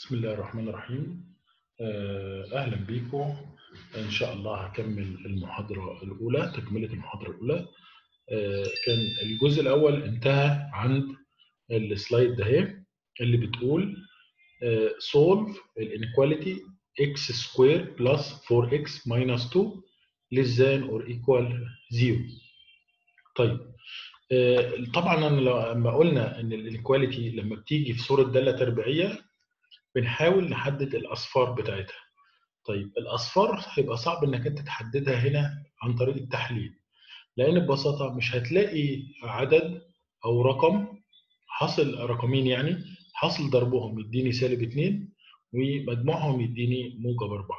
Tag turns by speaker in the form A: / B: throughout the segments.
A: بسم الله الرحمن الرحيم آه، أهلا بيكم إن شاء الله هكمل المحاضرة الأولى تكملة المحاضرة الأولى آه، كان الجزء الأول انتهى عند السلايد ده اهي اللي بتقول آه، solve الانيكواليتي x square plus 4x minus 2 less than or equal 0 طيب آه، طبعا انا لما قلنا ان الانيكواليتي لما بتيجي في صوره داله تربيعيه بنحاول نحدد الاصفار بتاعتها طيب الاصفار هيبقى صعب انك انت تحددها هنا عن طريق التحليل لان ببساطه مش هتلاقي عدد او رقم حاصل رقمين يعني حاصل ضربهم يديني سالب 2 ومجموعهم يديني موجب 4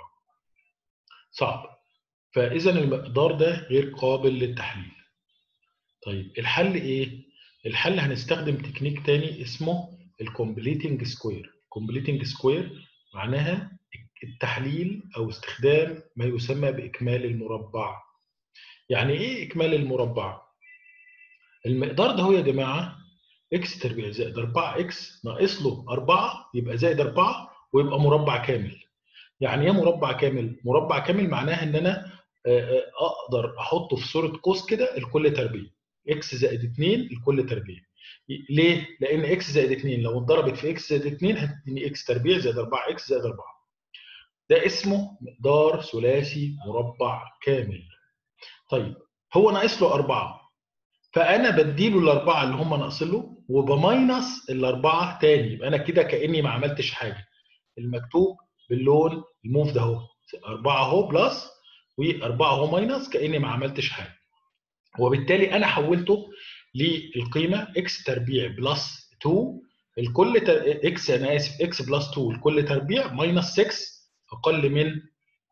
A: صعب فاذا المقدار ده غير قابل للتحليل طيب الحل ايه الحل هنستخدم تكنيك تاني اسمه الكومبليتنج سكوير كومبليتنج سكوير معناها التحليل او استخدام ما يسمى باكمال المربع يعني ايه اكمال المربع المقدار ده هو يا جماعه اكس تربيع زائد 4 اكس ناقص له 4 يبقى زائد 4 ويبقى مربع كامل يعني ايه مربع كامل مربع كامل معناها ان انا اقدر احطه في صوره قوس كده الكل تربيع اكس زائد 2 الكل تربيع ليه؟ لان اكس زائد 2 لو اتضربت في اكس زائد 2 هتديني اكس تربيع زائد 4 اكس زائد 4 ده اسمه مقدار ثلاثي مربع كامل طيب هو ناقص له 4 فانا بديله الاربعه اللي هم ناقصين له وبماينس الاربعه تاني يبقى انا كده كاني ما عملتش حاجه المكتوب باللون الموف ده اهو 4 اهو بلس و4 اهو ماينس كاني ما عملتش حاجه وبالتالي انا حولته للقيمه اكس تربيع بلس 2 الكل تر... اكس انا اسف اكس بلس 2 الكل تربيع ماينس 6 اقل من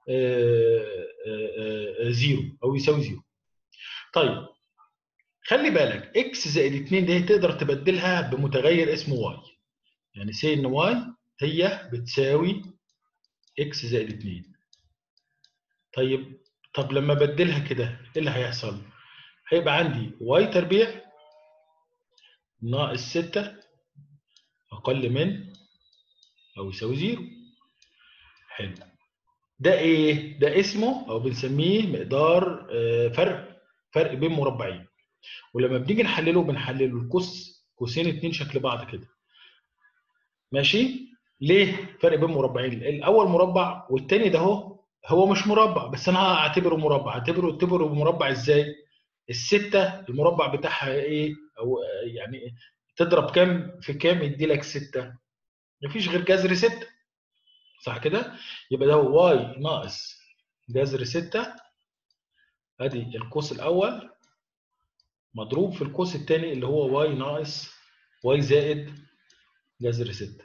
A: 0 او يساوي 0 طيب خلي بالك اكس زائد 2 دي تقدر تبدلها بمتغير اسمه واي يعني سي ان واي هي بتساوي اكس زائد 2 طيب طب لما بدلها كده ايه اللي هيحصل؟ هيبقى عندي واي تربيع ناقص 6 اقل من او يساوي 0 حلو ده ايه؟ ده اسمه او بنسميه مقدار فرق فرق بين مربعين ولما بنيجي نحلله بنحلله القوس قوسين اتنين شكل بعض كده ماشي؟ ليه فرق بين مربعين؟ الاول مربع والتاني ده هو هو مش مربع بس انا هعتبره مربع اعتبره اعتبره مربع ازاي؟ الستة المربع بتاعها ايه او يعني تضرب كام في كام يدي لك 6 مفيش غير جذر 6 صح كده يبقى ده واي ناقص جذر 6 ادي القوس الاول مضروب في القوس الثاني اللي هو واي ناقص واي زائد جذر 6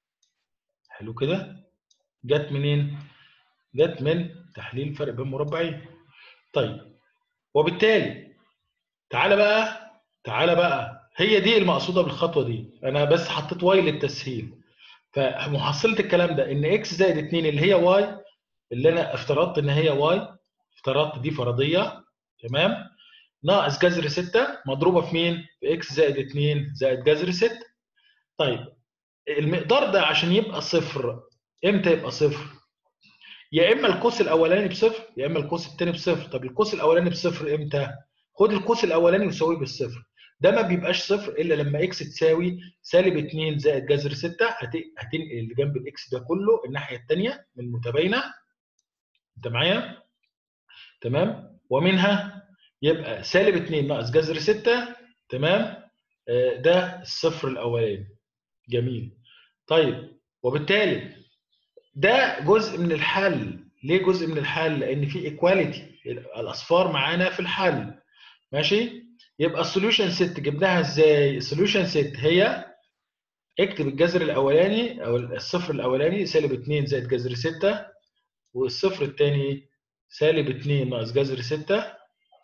A: حلو كده جت منين جت من تحليل فرق بين مربعين طيب وبالتالي تعالى بقى تعالى بقى هي دي المقصوده بالخطوه دي انا بس حطيت واي للتسهيل فمحصله الكلام ده ان اكس زائد 2 اللي هي واي اللي انا افترضت ان هي واي افترضت دي فرضيه تمام ناقص جذر 6 مضروبه في مين؟ في اكس زائد 2 زائد جذر 6 طيب المقدار ده عشان يبقى صفر امتى يبقى صفر؟ يا اما القوس الاولاني بصفر يا اما القوس الثاني بصفر طب القوس الاولاني بصفر امتى؟ خد القوس الاولاني وساويه بالصفر ده ما بيبقاش صفر الا لما اكس تساوي سالب 2 زائد جذر 6 هتنقل اللي جنب الاكس ده كله الناحيه الثانيه من المتباينه انت معايا؟ تمام؟ ومنها يبقى سالب 2 ناقص جذر 6 تمام؟ ده الصفر الاولاني جميل طيب وبالتالي ده جزء من الحل ليه جزء من الحل؟ لان في ايكواليتي الاصفار معانا في الحل ماشي يبقى السوليوشن ست جبناها ازاي السوليوشن ست هي اكتب الجذر الاولاني او الصفر الاولاني سالب 2 زائد جذر 6 والصفر الثاني سالب 2 ناقص جذر 6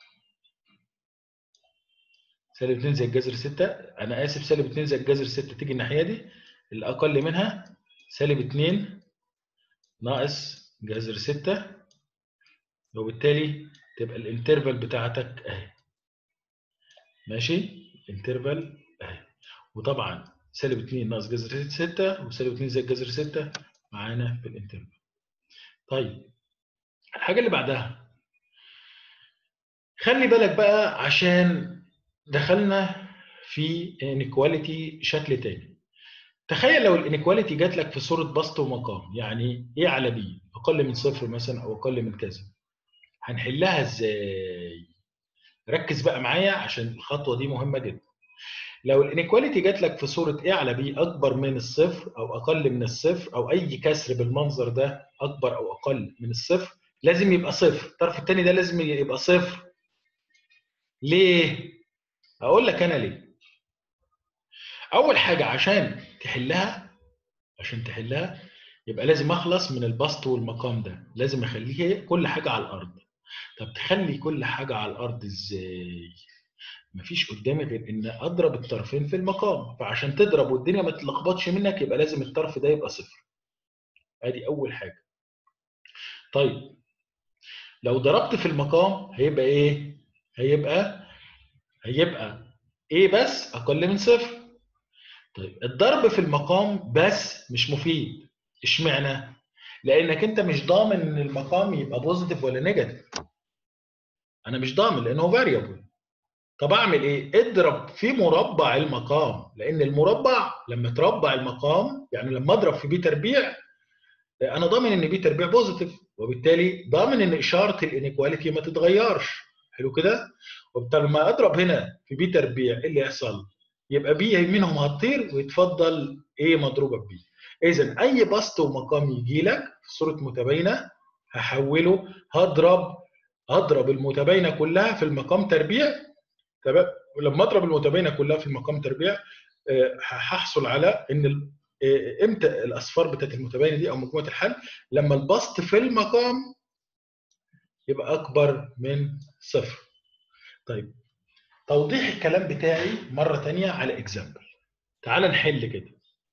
A: سالب 2 زائد جذر 6 انا اسف سالب 2 زائد جذر 6 تيجي الناحيه دي الاقل منها سالب 2 ناقص جذر 6 وبالتالي تبقى الانترفال بتاعتك اهي ماشي انترفال اهي وطبعا سالب 2 ناقص جذر 6 وسالب 2 زائد جذر 6 معانا في الانترفال طيب الحاجه اللي بعدها خلي بالك بقى عشان دخلنا في انيكواليتي شكل تاني تخيل لو الانيكواليتي جات لك في صوره بسط ومقام يعني ايه على بي اقل من صفر مثلا او اقل من كذا هنحلها ازاي ركز بقى معايا عشان الخطوه دي مهمه جدا لو الانيكواليتي جات لك في صوره ايه على بي اكبر من الصفر او اقل من الصفر او اي كسر بالمنظر ده اكبر او اقل من الصفر لازم يبقى صفر الطرف الثاني ده لازم يبقى صفر ليه اقول لك انا ليه اول حاجه عشان تحلها عشان تحلها يبقى لازم اخلص من البسط والمقام ده لازم اخليه كل حاجه على الارض طب تخلي كل حاجه على الارض ازاي مفيش قدامي غير ان اضرب الطرفين في المقام فعشان تضرب والدنيا ما تتلخبطش منك يبقى لازم الطرف ده يبقى صفر ادي اول حاجه طيب لو ضربت في المقام هيبقى ايه هيبقى هيبقى ايه بس اقل من صفر طيب الضرب في المقام بس مش مفيد اشمعنى لانك انت مش ضامن ان المقام يبقى بوزيتيف ولا نيجاتيف انا مش ضامن لانه فاريبل طب اعمل ايه اضرب في مربع المقام لان المربع لما تربع المقام يعني لما اضرب في بي تربيع انا ضامن ان بي تربيع بوزيتيف وبالتالي ضامن ان اشاره الانيكواليتي ما تتغيرش حلو كده وبالتالي لما اضرب هنا في بي تربيع ايه اللي يحصل يبقى بي منهم هتطير ويتفضل ايه مضروبه ببي اذا اي بسط ومقام يجي لك في صوره متباينه هحوله هضرب هضرب المتباينه كلها في المقام تربيع تمام ولما اضرب المتباينه كلها في المقام تربيع هحصل على ان امتى الاصفار بتاعت المتباينه دي او مجموعه الحل لما البسط في المقام يبقى اكبر من صفر طيب توضيح الكلام بتاعي مره ثانيه على اكزامبل تعال نحل كده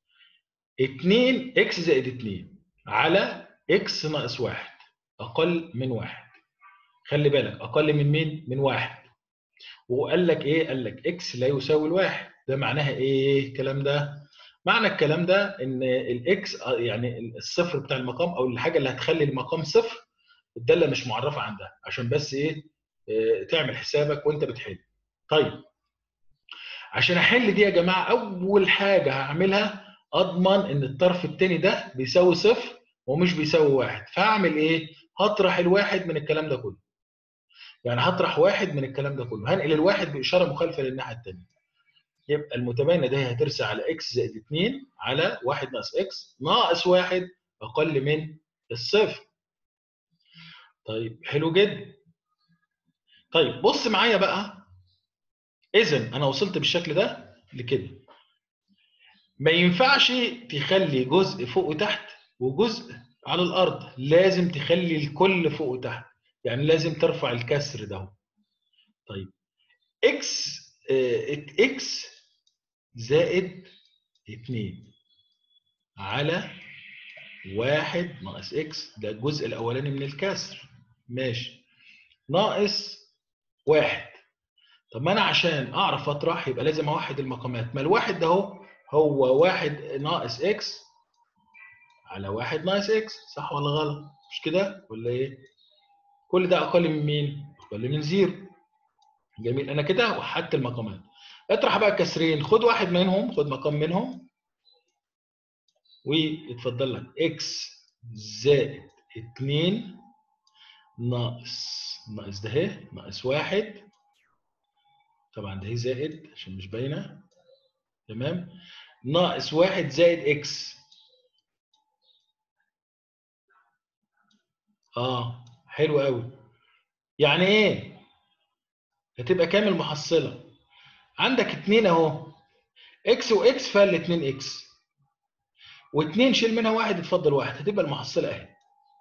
A: 2 اكس زائد 2 على اكس ناقص 1 اقل من 1 خلي بالك اقل من مين من 1 وقال لك ايه قال لك اكس لا يساوي الواحد ده معناها ايه الكلام ده معنى الكلام ده ان الاكس يعني الصفر بتاع المقام او الحاجه اللي هتخلي المقام صفر الداله مش معرفه عندها عشان بس ايه تعمل حسابك وانت بتحل طيب عشان احل دي يا جماعه اول حاجه هعملها اضمن ان الطرف الثاني ده بيساوي صفر ومش بيساوي واحد فهعمل ايه هطرح الواحد من الكلام ده كله يعني هطرح واحد من الكلام ده كله هنقل الواحد باشاره مخالفه للناحيه الثانيه يبقى المتباينه دي هترسى على اكس زائد 2 على 1 ناقص اكس ناقص 1 اقل من الصفر طيب حلو جدا طيب بص معايا بقى اذا انا وصلت بالشكل ده لكده ما ينفعش تخلي جزء فوق وتحت وجزء على الارض لازم تخلي الكل فوق وتحت يعني لازم ترفع الكسر ده طيب اكس اكس زائد 2 على 1 ناقص اكس ده الجزء الاولاني من الكسر ماشي ناقص 1 طب ما انا عشان اعرف اطرح يبقى لازم اوحد المقامات ما الواحد ده هو هو 1 ناقص اكس على 1 ناقص اكس صح ولا غلط مش كده ولا ايه كل ده اقل من مين اقل من زيرو جميل انا كده وحدت المقامات اطرح بقى الكسرين خد واحد منهم خد مقام منهم ويتفضل لك اكس زائد 2 ناقص ناقص ده اهي ناقص واحد طبعا ده هي زائد عشان مش باينه تمام ناقص واحد زائد اكس اه حلو قوي يعني ايه هتبقى كام المحصله عندك اتنين اهو اكس واكس فيها الاتنين اكس واتنين شيل منها واحد اتفضل واحد هتبقى المحصله اهي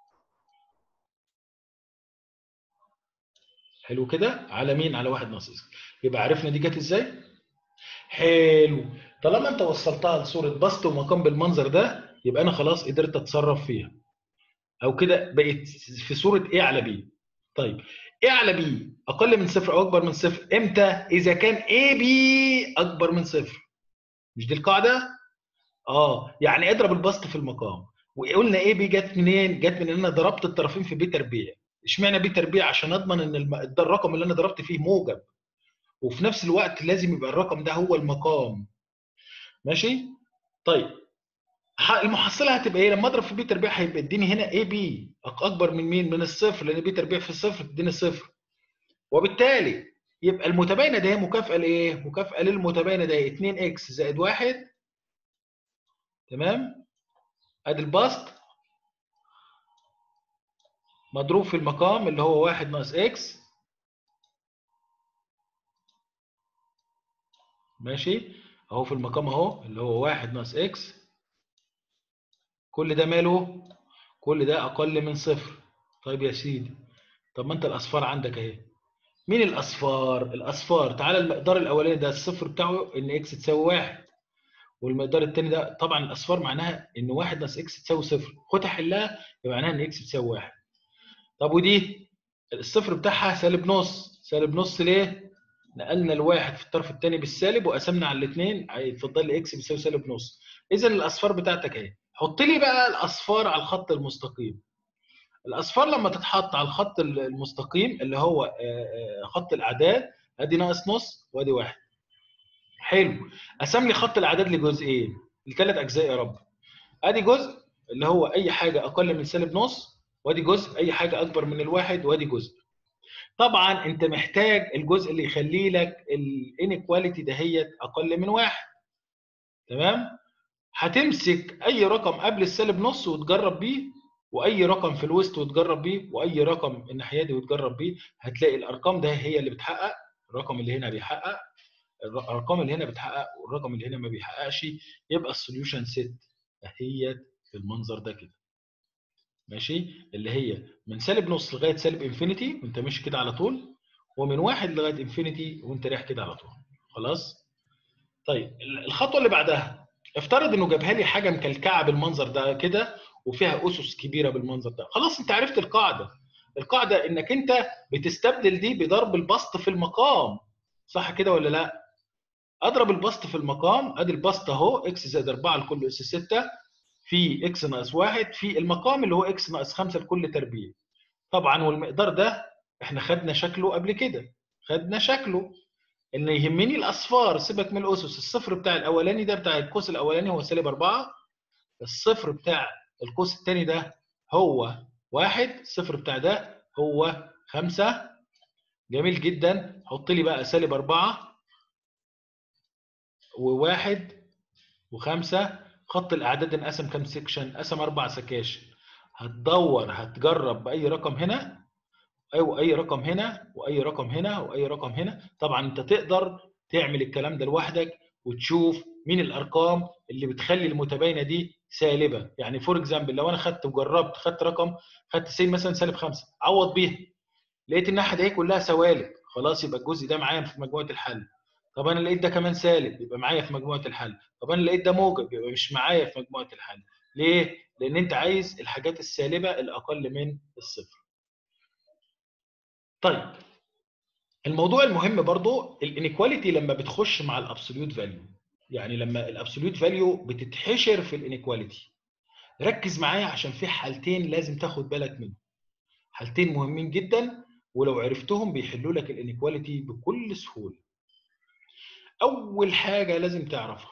A: حلو كده على مين على واحد ناقص اكس يبقى عرفنا دي جت ازاي حلو طالما انت وصلتها لصوره بسط ومقام بالمنظر ده يبقى انا خلاص قدرت اتصرف فيها او كده بقت في صوره ايه على بي طيب ايه على بي اقل من صفر او اكبر من صفر امتى اذا كان اي بي اكبر من صفر مش دي القاعده اه يعني اضرب البسط في المقام وقلنا ايه بي جت منين جت من ان انا ضربت الطرفين في بي تربيع اشمعنى بي تربيع عشان اضمن ان الم... ده الرقم اللي انا ضربت فيه موجب وفي نفس الوقت لازم يبقى الرقم ده هو المقام ماشي طيب المحصله هتبقى ايه لما اضرب في بي تربيع هيبقى اديني هنا اي بي اكبر من مين من الصفر لان بي تربيع في الصفر تديني صفر وبالتالي يبقى المتباينه ده مكافاه لايه مكافاه للمتباينه ده 2 اكس زائد 1 تمام ادي البسط مضروب في المقام اللي هو 1 ناقص اكس ماشي اهو في المقام اهو اللي هو 1 ناقص اكس كل ده ماله كل ده اقل من صفر طيب يا سيدي طب ما انت الاصفار عندك اهي مين الاصفار الاصفار تعالى المقدار الاولاني ده الصفر بتاعه ان اكس تساوي 1 والمقدار الثاني ده طبعا الاصفار معناها ان 1 ناقص اكس تساوي صفر خد حلها يبقى معناها ان اكس تساوي 1 طب ودي الصفر بتاعها سالب نص سالب نص ليه نقلنا الواحد في الطرف الثاني بالسالب وقسمنا على الاثنين هيتفضل لي اكس بيساوي سالب نص اذا الاصفار بتاعتك اهي حط لي بقى الاصفار على الخط المستقيم الاصفار لما تتحط على الخط المستقيم اللي هو خط الاعداد ادي ناقص نص وادي واحد حلو قسم لي خط الاعداد لجزئين لثلاث اجزاء يا رب ادي جزء اللي هو اي حاجه اقل من سالب نص وادي جزء اي حاجه اكبر من الواحد وادي جزء طبعا انت محتاج الجزء اللي يخلي لك الانيكواليتي دهيت اقل من واحد تمام هتمسك اي رقم قبل السالب نص وتجرب بيه واي رقم في الوسط وتجرب بيه واي رقم الناحيه دي وتجرب بيه هتلاقي الارقام ده هي اللي بتحقق الرقم اللي هنا بيحقق الارقام اللي هنا بتحقق والرقم اللي هنا ما بيحققش يبقى السوليوشن سيت اهي في المنظر ده كده ماشي اللي هي من سالب نص لغايه سالب انفينيتي وانت ماشي كده على طول ومن واحد لغايه انفينيتي وانت رايح كده على طول خلاص طيب الخطوه اللي بعدها افترض انه جابها لي حاجه مكلكعه بالمنظر ده كده وفيها اسس كبيره بالمنظر ده خلاص انت عرفت القاعده القاعده انك انت بتستبدل دي بضرب البسط في المقام صح كده ولا لا اضرب البسط في المقام ادي البسط اهو اكس زائد 4 لكل اس 6 في اكس ناقص 1 في المقام اللي هو اكس ناقص 5 لكل تربيع طبعا والمقدار ده احنا خدنا شكله قبل كده خدنا شكله ان يهمني الاصفار سيبك من الاسس الصفر بتاع الاولاني ده بتاع القوس الاولاني هو سالب 4 الصفر بتاع القوس الثاني ده هو واحد الصفر بتاع ده هو خمسة جميل جدا حط لي بقى سالب أربعة وواحد وخمسة خط الأعداد انقسم كام سكشن؟ قسم أربع سكاشن هتدور هتجرب بأي رقم هنا أو أي رقم هنا وأي رقم هنا وأي رقم هنا طبعا أنت تقدر تعمل الكلام ده لوحدك وتشوف مين الارقام اللي بتخلي المتباينه دي سالبه يعني فور اكزامبل لو انا خدت وجربت خدت رقم خدت سي مثلا سالب 5 عوض بيها لقيت الناحيه دي كلها سوالب خلاص يبقى الجزء ده معايا في مجموعه الحل طب انا لقيت ده كمان سالب يبقى معايا في مجموعه الحل طب انا لقيت ده موجب يبقى مش معايا في مجموعه الحل ليه لان انت عايز الحاجات السالبه الاقل من الصفر طيب الموضوع المهم برضو الانيكواليتي لما بتخش مع الابسوليوت فاليو يعني لما الابسوليوت فاليو بتتحشر في الانيكواليتي ركز معايا عشان في حالتين لازم تاخد بالك منهم حالتين مهمين جدا ولو عرفتهم بيحلوا لك الانيكواليتي بكل سهوله اول حاجه لازم تعرفها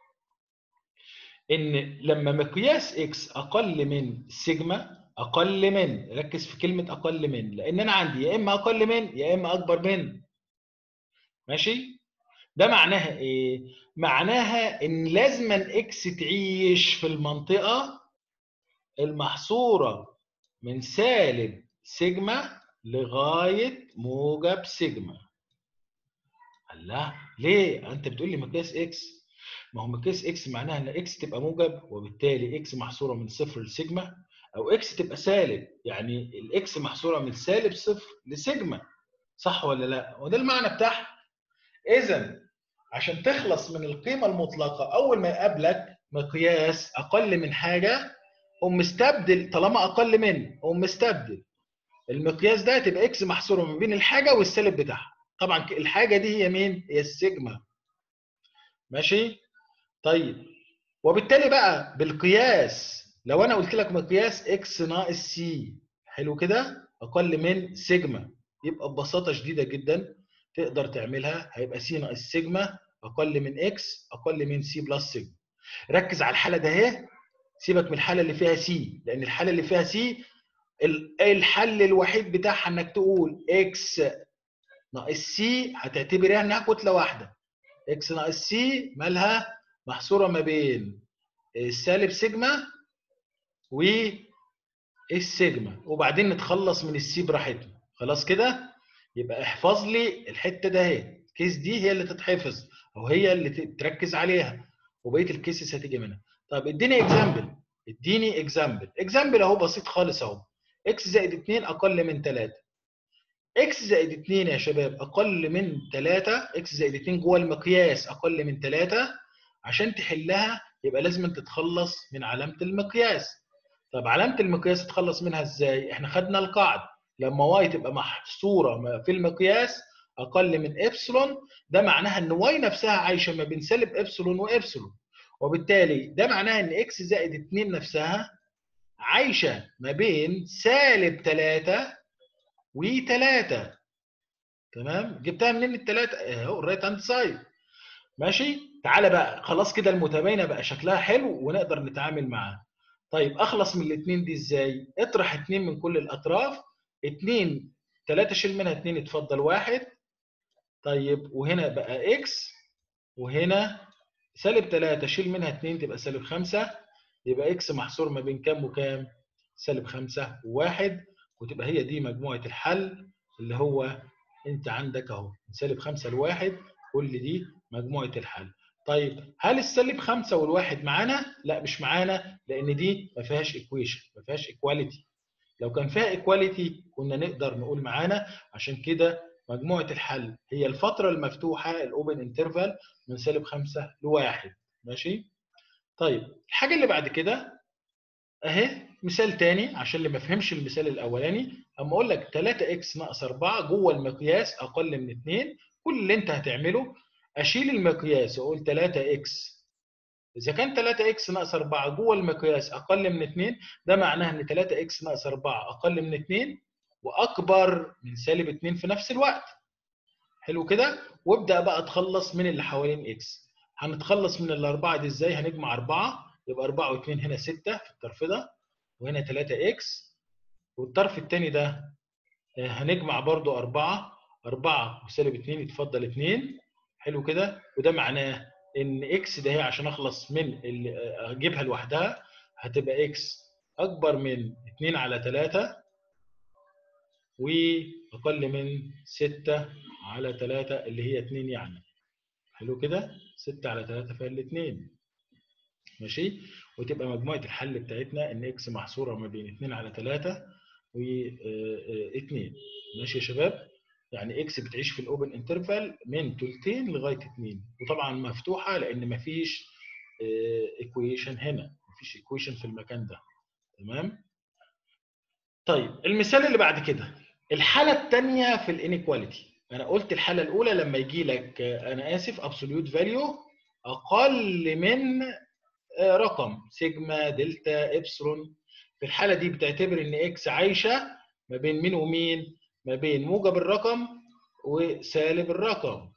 A: ان لما مقياس اكس اقل من سيجما اقل من ركز في كلمه اقل من لان انا عندي يا اما اقل من يا اما اكبر من ماشي ده معناها ايه معناها ان لازما اكس تعيش في المنطقه المحصوره من سالب سيجما لغايه موجب سيجما الله ليه انت بتقول لي مقياس اكس ما هو مقياس اكس معناها ان اكس تبقى موجب وبالتالي اكس محصوره من صفر لسيجما او اكس تبقى سالب يعني الاكس محصوره من سالب صفر لسيجما صح ولا لا وده المعنى بتاعها اذا عشان تخلص من القيمه المطلقه اول ما يقابلك مقياس اقل من حاجه قوم مستبدل طالما اقل من قوم مستبدل المقياس ده تبقى اكس محصوره ما بين الحاجه والسالب بتاعها طبعا الحاجه دي هي مين هي السيجما ماشي طيب وبالتالي بقى بالقياس لو انا قلت لك مقياس اكس ناقص سي حلو كده اقل من سيجما يبقى ببساطه شديده جدا تقدر تعملها هيبقى سي ناقص سيجما اقل من اكس اقل من سي بلس سيجما ركز على الحاله ده اهي سيبك من الحاله اللي فيها سي لان الحاله اللي فيها سي الحل الوحيد بتاعها انك تقول اكس ناقص سي هتعتبرها انها كتله واحده اكس ناقص سي مالها محصوره ما بين السالب سيجما والسيجما وبعدين نتخلص من السي براحتنا خلاص كده يبقى احفظ لي الحته ده اهي الكيس دي هي اللي تتحفظ او هي اللي تركز عليها وبقيه الكيسز هتيجي منها طب اديني اكزامبل اديني اكزامبل اكزامبل اهو بسيط خالص اهو اكس زائد 2 اقل من 3 اكس زائد 2 يا شباب اقل من 3 اكس زائد 2 جوه المقياس اقل من 3 عشان تحلها يبقى لازم تتخلص من علامه المقياس طب علامه المقياس تتخلص منها ازاي احنا خدنا القاعده لما واي تبقى محصوره في المقياس اقل من ابسلون ده معناها ان واي نفسها عايشه ما بين سالب ابسلون وابسلون وبالتالي ده معناها ان اكس زائد 2 نفسها عايشه ما بين سالب 3 و3 تمام جبتها منين الثلاثه اهو الرايت هاند سايد ماشي تعالى بقى خلاص كده المتباينه بقى شكلها حلو ونقدر نتعامل معاها طيب اخلص من الاثنين دي ازاي اطرح اثنين من كل الاطراف اثنين ثلاثة شيل منها اثنين اتفضل واحد طيب وهنا بقى اكس وهنا سالب 3 شيل منها 2 تبقى سالب 5 يبقى اكس محصور ما بين كام وكام؟ سالب 5 و1 وتبقى هي دي مجموعه الحل اللي هو انت عندك اهو من سالب 5 ل1 كل دي مجموعه الحل. طيب هل السالب 5 والواحد معانا؟ لا مش معانا لان دي ما فيهاش ايكويشن ما فيهاش ايكواليتي. لو كان فيها ايكواليتي كنا نقدر نقول معانا عشان كده مجموعه الحل هي الفتره المفتوحه الاوبن انترفال من سالب 5 لواحد ماشي طيب الحاجه اللي بعد كده اهي مثال تاني عشان اللي ما فهمش المثال الاولاني اما اقول لك 3 اكس ناقص 4 جوه المقياس اقل من 2 كل اللي انت هتعمله اشيل المقياس واقول 3 اكس اذا كان 3 اكس ناقص 4 جوه المقياس اقل من 2 ده معناه ان 3 اكس ناقص 4 اقل من 2 واكبر من سالب 2 في نفس الوقت حلو كده وابدا بقى اتخلص من اللي حوالين اكس هنتخلص من الاربعه دي ازاي هنجمع اربعه يبقى 4 و2 هنا 6 في الطرف ده وهنا 3 اكس والطرف الثاني ده هنجمع برضو 4 4 وسالب 2 يتفضل 2 حلو كده وده معناه ان اكس ده هي عشان اخلص من اللي اجيبها لوحدها هتبقى اكس اكبر من 2 على 3 واقل من 6 على 3 اللي هي 2 يعني حلو كده 6 على 3 فيها الاثنين ماشي وتبقى مجموعه الحل بتاعتنا ان اكس محصوره ما بين 2 على 3 و 2 ماشي يا شباب يعني اكس بتعيش في الاوبن انترفال من ثلثين لغايه 2 وطبعا مفتوحه لان مفيش ايكويشن هنا مفيش ايكويشن في المكان ده تمام طيب المثال اللي بعد كده الحاله الثانيه في الانيكواليتي انا قلت الحاله الاولى لما يجي لك انا اسف ابسوليوت فاليو اقل من رقم سيجما دلتا ابسلون في الحاله دي بتعتبر ان اكس عايشه ما بين مين ومين ما بين موجب الرقم وسالب الرقم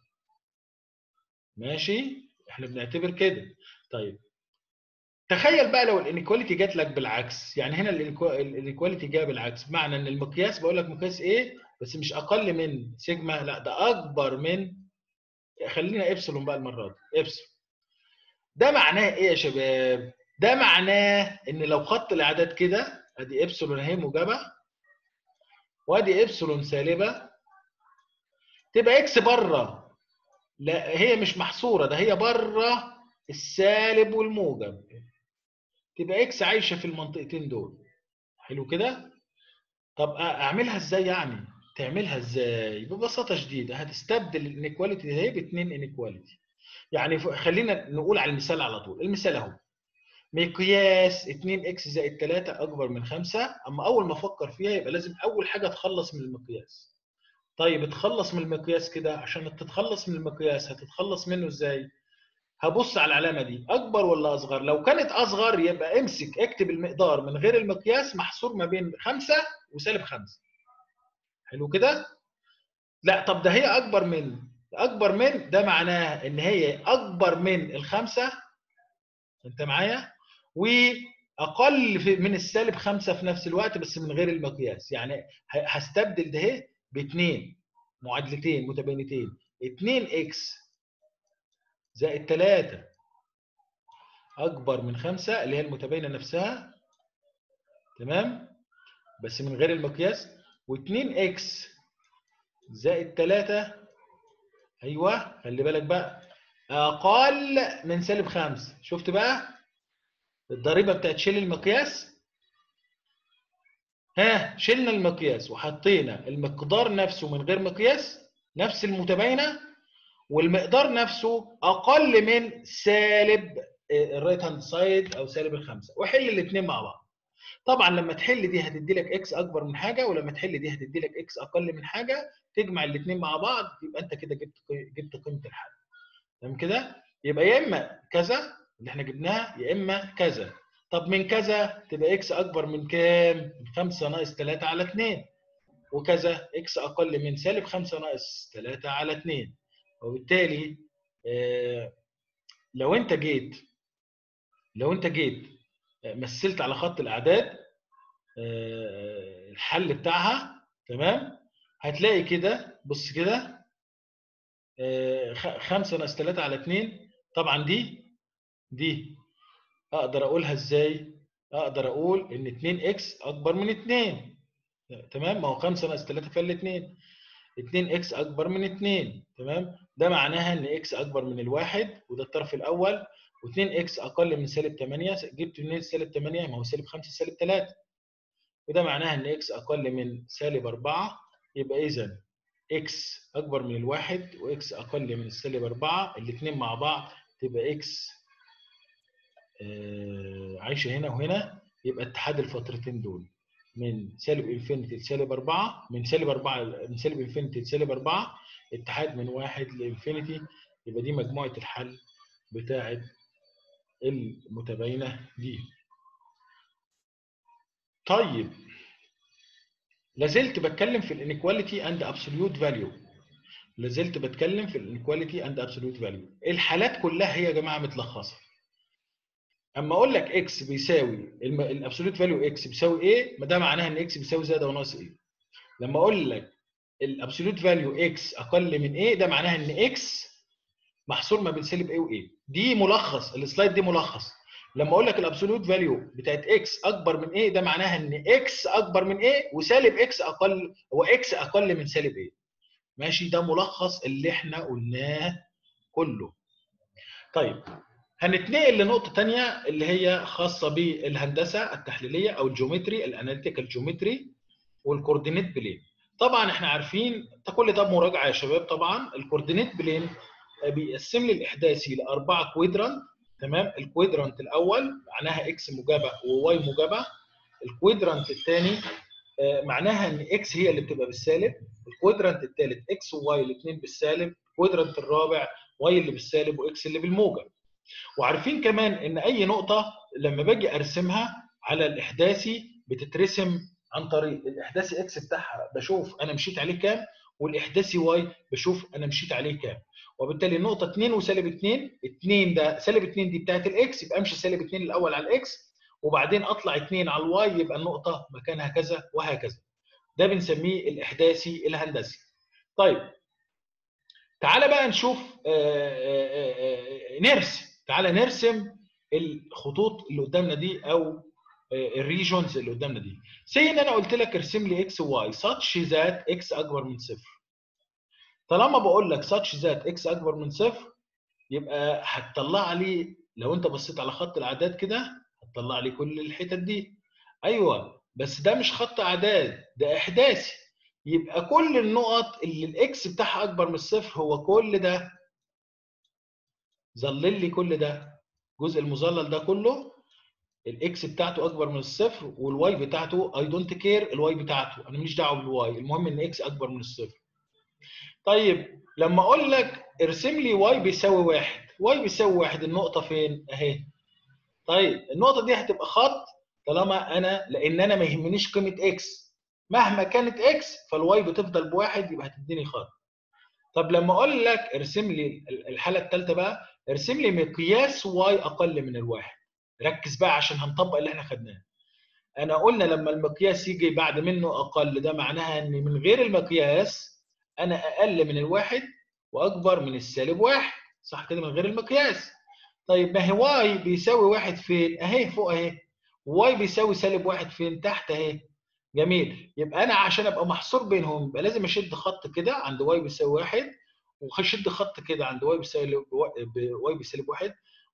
A: ماشي احنا بنعتبر كده طيب تخيل بقى لو الانيكواليتي جات لك بالعكس يعني هنا الانيكواليتي جايه بالعكس معنى ان المقياس بقول لك مقياس ايه بس مش اقل من سيجما لا ده اكبر من خلينا ابسلون بقى المره دي ابسلون ده معناه ايه يا شباب ده معناه ان لو خط الاعداد كده ادي ابسلون اهي موجبه وادي ابسلون سالبه تبقى اكس بره لا هي مش محصوره ده هي بره السالب والموجب تبقى اكس عايشه في المنطقتين دول حلو كده طب اعملها ازاي يعني تعملها ازاي ببساطه شديده هتستبدل الانيكواليتي دي باثنين انيكواليتي يعني خلينا نقول على المثال على طول المثال اهو مقياس 2 اكس زائد 3 اكبر من 5 اما اول ما افكر فيها يبقى لازم اول حاجه اتخلص من المقياس طيب اتخلص من المقياس كده عشان تتخلص من المقياس هتتخلص منه ازاي هبص على العلامه دي اكبر ولا اصغر لو كانت اصغر يبقى امسك اكتب المقدار من غير المقياس محصور ما بين 5 وسالب 5 حلو كده لا طب ده هي اكبر من اكبر من ده معناه ان هي اكبر من الخمسه انت معايا واقل في- من السالب 5 في نفس الوقت بس من غير المقياس يعني ه- هستبدل ده اهي باثنين معادلتين متباينتين 2 اكس زائد 3 اكبر من 5 اللي هي المتباينه نفسها تمام بس من غير المقياس و2 اكس زائد 3 ايوه خلي بالك بقى اقل من سالب 5 شفت بقى الضريبه بتاعت شيل المقياس ها شلنا المقياس وحطينا المقدار نفسه من غير مقياس نفس المتباينه والمقدار نفسه اقل من سالب الرايت هاند سايد او سالب الخمسه وحل الاثنين مع بعض طبعا لما تحل دي هتدي لك اكس اكبر من حاجه ولما تحل دي هتدي لك اكس اقل من حاجه تجمع الاثنين مع بعض يبقى انت كده جبت جبت قيمه الحل تمام كده يبقى يا اما كذا اللي احنا جبناها يا اما كذا طب من كذا تبقى اكس اكبر من كام؟ من 5 ناقص 3 على 2 وكذا اكس اقل من سالب 5 ناقص 3 على 2 وبالتالي آه، لو انت جيت لو انت جيت آه، مثلت على خط الاعداد آه، الحل بتاعها تمام هتلاقي كده بص كده 5 ناقص 3 على 2 طبعا دي دي اقدر اقولها ازاي اقدر اقول ان 2 اكس اكبر من 2 تمام ما هو 5 ناقص 3 فال 2 2 اكس اكبر من 2 تمام ده معناها ان اكس اكبر من الواحد وده الطرف الاول و2 اكس اقل من سالب 8 جبت منين سالب 8 ما هو سالب 5 سالب 3 وده معناها ان اكس اقل من سالب 4 يبقى اذا اكس اكبر من الواحد واكس اقل من السالب 4 الاثنين مع بعض تبقى اكس آه، عايشه هنا وهنا يبقى اتحاد الفترتين دول من سالب انفينيتي لسالب 4 من سالب 4 من سالب انفينيتي لسالب 4 اتحاد من 1 لانفينيتي يبقى دي مجموعه الحل بتاعه المتباينه دي. طيب لازلت بتكلم في الانيكواليتي اند ابسوليوت فاليو لازلت بتكلم في الانيكواليتي اند ابسوليوت فاليو الحالات كلها هي يا جماعه متلخصه اما اقول لك اكس بيساوي الابسوليوت فاليو اكس بيساوي ايه ما ده معناها ان اكس بيساوي زائد او ناقص ايه لما اقول لك الابسوليوت فاليو اكس اقل من ايه ده معناها ان اكس محصور ما بين سالب ايه وايه دي ملخص السلايد دي ملخص لما اقول لك الابسوليوت فاليو بتاعت اكس اكبر من ايه ده معناها ان اكس اكبر من ايه وسالب اكس اقل واكس اقل من سالب ايه ماشي ده ملخص اللي احنا قلناه كله طيب هنتنقل لنقطة تانية اللي هي خاصة بالهندسة التحليلية أو الجيومتري الأناليتيكال جيومتري والكوردينيت بلين. طبعا احنا عارفين ده كل ده مراجعة يا شباب طبعا الكوردينيت بلين بيقسم لي الإحداثي لأربعة كويدرانت تمام الكويدرانت الأول معناها إكس موجبة وواي موجبة الكويدرانت الثاني معناها ان اكس هي اللي بتبقى بالسالب الكوادرانت الثالث اكس وواي الاثنين بالسالب الكوادرانت الرابع واي اللي بالسالب واكس اللي بالموجب وعارفين كمان ان اي نقطه لما باجي ارسمها على الاحداثي بتترسم عن طريق الاحداثي اكس بتاعها بشوف انا مشيت عليه كام والاحداثي واي بشوف انا مشيت عليه كام وبالتالي النقطه 2 وسالب 2 2 ده سالب 2 دي بتاعت الاكس يبقى امشي سالب 2 الاول على الاكس وبعدين اطلع 2 على الواي يبقى النقطه مكانها كذا وهكذا ده بنسميه الاحداثي الهندسي طيب تعالى بقى نشوف آآ آآ نرسم تعالى نرسم الخطوط اللي قدامنا دي او الريجونز اللي قدامنا دي سي ان انا قلت لك ارسم لي اكس وواي such ذات اكس اكبر من صفر طالما بقول لك such ذات اكس اكبر من صفر يبقى هتطلع لي لو انت بصيت على خط الاعداد كده هتطلع لي كل الحتت دي ايوه بس ده مش خط اعداد ده احداثي يبقى كل النقط اللي الاكس بتاعها اكبر من الصفر هو كل ده ظلل لي كل ده الجزء المظلل ده كله الاكس بتاعته اكبر من الصفر والواي بتاعته اي دونت كير الواي بتاعته انا ماليش دعوه بالواي المهم ان اكس اكبر من الصفر طيب لما اقول لك ارسم لي واي بيساوي واحد واي بيساوي واحد النقطه فين اهي طيب النقطه دي هتبقى خط طالما انا لان انا ما يهمنيش قيمه اكس مهما كانت اكس فالواي بتفضل بواحد يبقى هتديني خط طب لما اقول لك ارسم لي الحاله الثالثه بقى ارسم لي مقياس واي اقل من الواحد ركز بقى عشان هنطبق اللي احنا خدناه انا قلنا لما المقياس يجي بعد منه اقل ده معناها ان من غير المقياس انا اقل من الواحد واكبر من السالب واحد صح كده من غير المقياس طيب ما هي واي بيساوي واحد فين اهي فوق اهي واي بيساوي سالب واحد فين تحت اهي جميل يبقى انا عشان ابقى محصور بينهم يبقى لازم اشد خط كده عند واي بيساوي واحد واشد خط كده عند واي بيساوي واي بيساوي واحد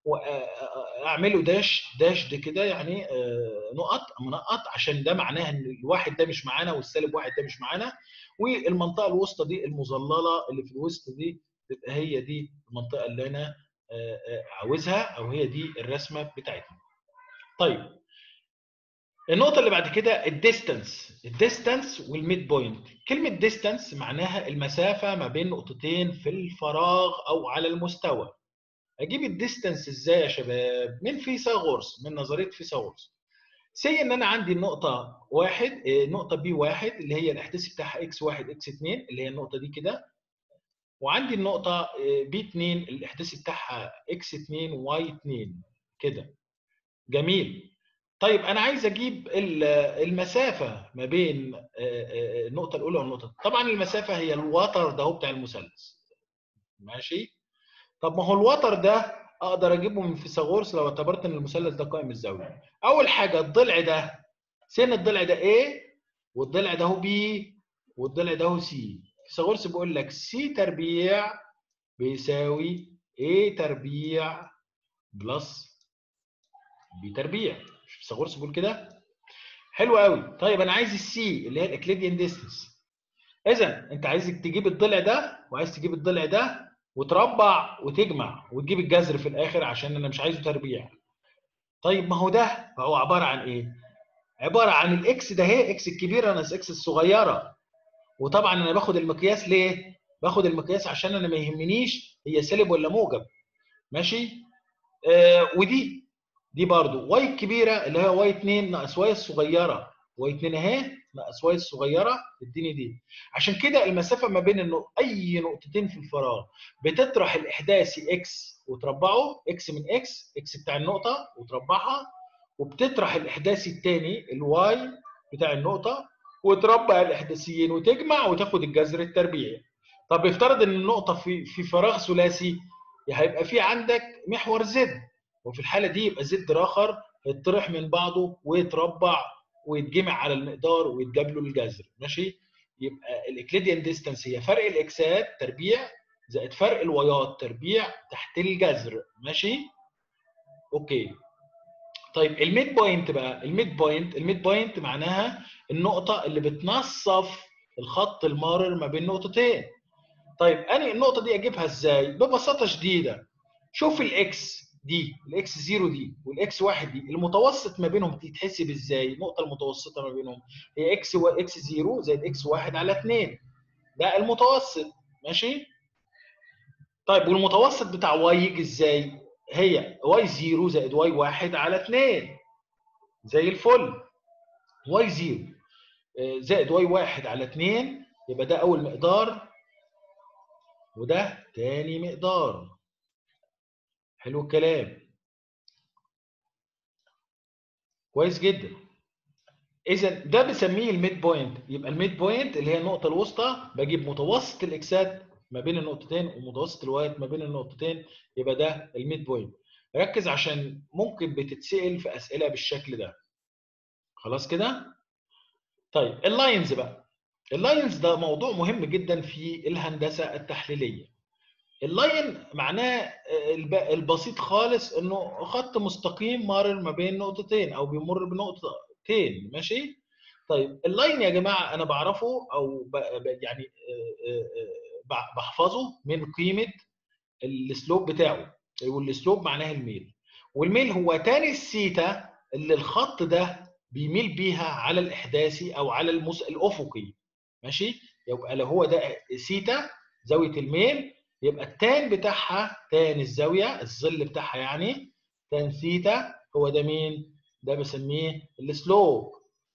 A: واعمله داش داش دي كده يعني نقط منقط عشان ده معناه ان الواحد ده مش معانا والسالب واحد ده مش معانا والمنطقه الوسطى دي المظلله اللي في الوسط دي تبقى هي دي المنطقه اللي انا عاوزها او هي دي الرسمه بتاعتنا. طيب النقطه اللي بعد كده الديستانس الديستانس والميد بوينت كلمه ديستانس معناها المسافه ما بين نقطتين في الفراغ او على المستوى اجيب الديستانس ازاي يا شباب من فيثاغورس من نظريه فيثاغورس سي ان انا عندي النقطه واحد نقطه بي واحد اللي هي الاحداثي بتاعها اكس واحد اكس 2 اللي هي النقطه دي كده وعندي النقطه بي 2 الاحداثي بتاعها اكس 2 واي 2 كده جميل طيب انا عايز اجيب المسافه ما بين النقطه الاولى والنقطه طبعا المسافه هي الوتر ده بتاع المثلث ماشي طب ما هو الوتر ده اقدر اجيبه من فيثاغورس لو اعتبرت ان المثلث ده قائم الزاويه اول حاجه الضلع ده سن الضلع ده A والضلع ده هو B والضلع ده هو C فيثاغورس بيقول لك C تربيع بيساوي A تربيع بلس B تربيع مش فيثاغورس بيقول كده حلو قوي طيب انا عايز السي اللي هي الاكليديان ديستنس اذا انت عايز تجيب الضلع ده وعايز تجيب الضلع ده وتربع وتجمع وتجيب الجذر في الاخر عشان انا مش عايزه تربيع طيب ما هو ده هو عباره عن ايه عباره عن الاكس ده اهي اكس الكبيره ناقص اكس الصغيره وطبعا انا باخد المقياس ليه باخد المقياس عشان انا ما يهمنيش هي سالب ولا موجب ماشي آه ودي دي برضو واي الكبيره اللي هي واي 2 ناقص واي الصغيره واي 2 اهي ناقص واي الصغيره تديني دي عشان كده المسافه ما بين انه اي نقطتين في الفراغ بتطرح الاحداثي اكس وتربعه اكس من اكس اكس بتاع النقطه وتربعها وبتطرح الاحداثي الثاني الواي بتاع النقطه وتربع الاحداثيين وتجمع وتاخد الجذر التربيعي طب افترض ان النقطه في في فراغ ثلاثي هيبقى في عندك محور زد وفي الحاله دي يبقى زد اخر يطرح من بعضه ويتربع ويتجمع على المقدار ويتجاب له الجذر ماشي يبقى الاكليديان ديستانس هي فرق الاكسات تربيع زائد فرق الوايات تربيع تحت الجذر ماشي اوكي طيب الميد بوينت بقى الميد بوينت الميد بوينت معناها النقطه اللي بتنصف الخط المارر ما بين نقطتين طيب انا النقطه دي اجيبها ازاي ببساطه شديده شوف الاكس دي الاكس 0 دي والاكس 1 دي المتوسط ما بينهم تتحسب ازاي النقطه المتوسطه ما بينهم هي اكس و اكس 0 زائد اكس 1 على 2 ده المتوسط ماشي طيب والمتوسط بتاع واي يجي ازاي هي واي 0 زائد واي 1 على 2 زي الفل واي 0 زائد واي 1 على 2 يبقى ده اول مقدار وده تاني مقدار حلو الكلام كويس جدا اذا ده بسميه الميد بوينت يبقى الميد بوينت اللي هي النقطه الوسطى بجيب متوسط الاكسات ما بين النقطتين ومتوسط الوايات ما بين النقطتين يبقى ده الميد بوينت ركز عشان ممكن بتتسال في اسئله بالشكل ده خلاص كده طيب اللاينز بقى اللاينز ده موضوع مهم جدا في الهندسه التحليليه اللاين معناه البسيط خالص انه خط مستقيم مارر ما بين نقطتين او بيمر بنقطتين ماشي طيب اللاين يا جماعه انا بعرفه او يعني بحفظه من قيمه السلوب بتاعه والسلوب معناه الميل والميل هو تاني السيتا اللي الخط ده بيميل بيها على الاحداثي او على المس... الافقي ماشي يبقى لو هو ده سيتا زاويه الميل يبقى التان بتاعها تان الزاويه الظل بتاعها يعني تان ثيتا هو ده مين؟ ده بسميه السلوب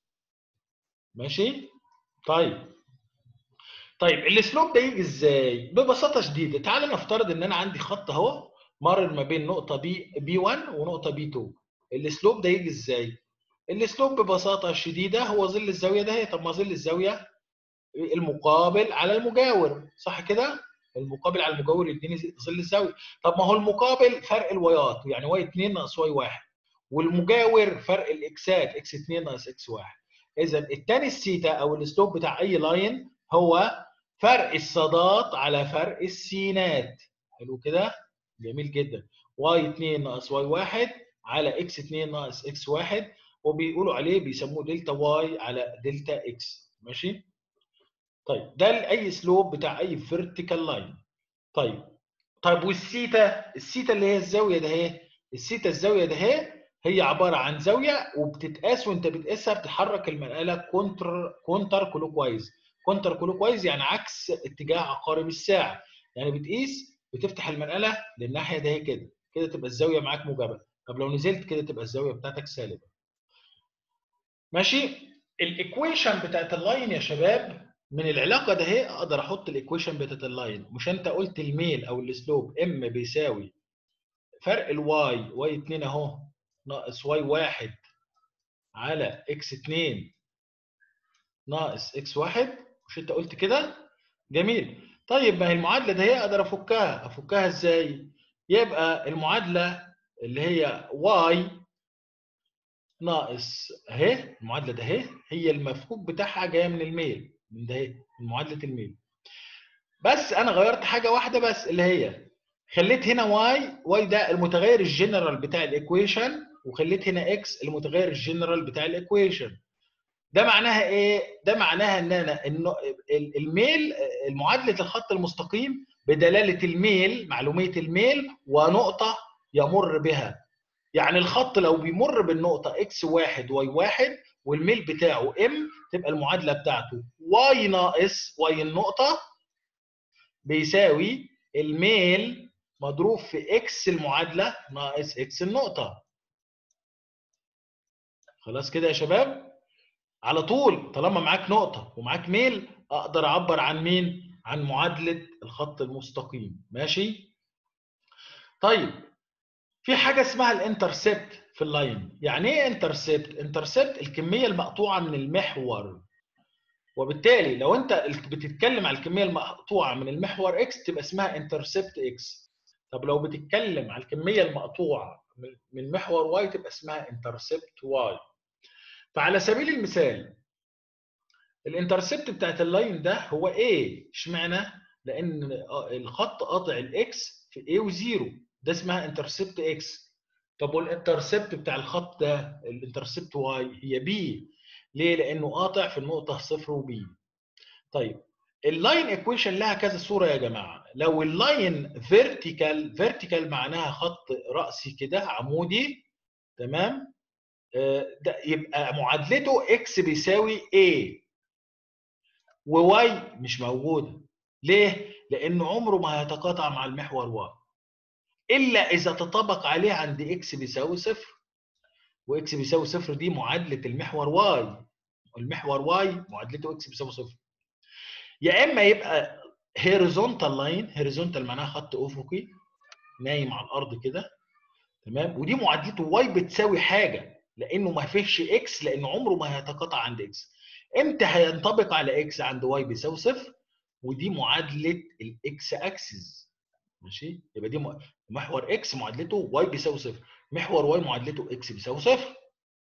A: ماشي؟ طيب طيب السلوب ده يجي ازاي؟ ببساطه شديده تعال نفترض ان انا عندي خط اهو مرر ما بين نقطه بي بي 1 ونقطه بي 2 السلوب ده يجي ازاي؟ السلوب ببساطه شديده هو ظل الزاويه ده هي طب ما ظل الزاويه المقابل على المجاور صح كده؟ المقابل على المجاور يديني ظل الزاويه طب ما هو المقابل فرق الوايات يعني واي 2 ناقص واي 1 والمجاور فرق الاكسات اكس 2 ناقص اكس 1 اذا التاني السيتا او السلوب بتاع اي لاين هو فرق الصادات على فرق السينات حلو كده جميل جدا واي 2 ناقص واي 1 على اكس 2 ناقص اكس 1 وبيقولوا عليه بيسموه دلتا واي على دلتا اكس ماشي طيب ده لاي سلوب بتاع اي فيرتيكال لاين طيب طيب والسيتا السيتا اللي هي الزاويه ده اهي السيتا الزاويه ده اهي هي عباره عن زاويه وبتتقاس وانت بتقيسها بتحرك المنقله كونتر كونتر كلوكوايز كونتر كلوكوايز يعني عكس اتجاه عقارب الساعه يعني بتقيس بتفتح المنقله للناحيه ده هي كده كده تبقى الزاويه معاك موجبه طب لو نزلت كده تبقى الزاويه بتاعتك سالبه ماشي الايكويشن بتاعت اللاين يا شباب من العلاقه ده هي اقدر احط الايكويشن بتاعت اللاين مش انت قلت الميل او السلوب ام بيساوي فرق الواي واي 2 اهو ناقص واي 1 على اكس 2 ناقص اكس 1 مش انت قلت كده جميل طيب ما هي المعادله ده هي اقدر افكها افكها ازاي يبقى المعادله اللي هي واي ناقص اهي المعادله ده اهي هي المفكوك بتاعها جايه من الميل من ده اهي من معادله الميل بس انا غيرت حاجه واحده بس اللي هي خليت هنا واي واي ده المتغير الجنرال بتاع الايكويشن وخليت هنا اكس المتغير الجنرال بتاع الايكويشن ده معناها ايه ده معناها ان انا انه الميل معادله الخط المستقيم بدلاله الميل معلوميه الميل ونقطه يمر بها يعني الخط لو بيمر بالنقطه اكس واحد واي واحد والميل بتاعه ام تبقى المعادله بتاعته واي ناقص واي النقطه بيساوي الميل مضروب في اكس المعادله ناقص اكس النقطه خلاص كده يا شباب على طول طالما معاك نقطه ومعاك ميل اقدر اعبر عن مين عن معادله الخط المستقيم ماشي طيب في حاجه اسمها الانترسبت في اللاين يعني ايه انترسبت انترسبت الكميه المقطوعه من المحور وبالتالي لو انت بتتكلم على الكميه المقطوعه من المحور اكس تبقى اسمها انترسبت اكس طب لو بتتكلم على الكميه المقطوعه من محور واي تبقى اسمها انترسبت واي فعلى سبيل المثال الانترسبت بتاعت اللاين ده هو ايه اشمعنى لان الخط قاطع الاكس في A وزيرو ده اسمها انترسبت اكس طب والانترسبت بتاع الخط ده الانترسبت واي هي بي ليه لانه قاطع في النقطه صفر وبي طيب اللاين ايكويشن لها كذا صوره يا جماعه لو اللاين فيرتيكال فيرتيكال معناها خط راسي كده عمودي تمام ده يبقى معادلته اكس بيساوي A وواي مش موجوده ليه؟ لانه عمره ما هيتقاطع مع المحور واي الا اذا تطابق عليه عند اكس بيساوي صفر واكس بيساوي صفر دي معادله المحور واي المحور واي معادلته اكس بيساوي صفر يا اما يبقى هيريزونتال لاين هيريزونتال معناها خط افقي نايم على الارض كده تمام ودي معادلته واي بتساوي حاجه لانه ما فيش اكس لانه عمره ما هيتقاطع عند اكس امتى هينطبق على اكس عند واي بيساوي صفر ودي معادله الاكس اكسس ماشي يبقى دي محور اكس معادلته واي بيساوي صفر محور واي معادلته اكس بيساوي صفر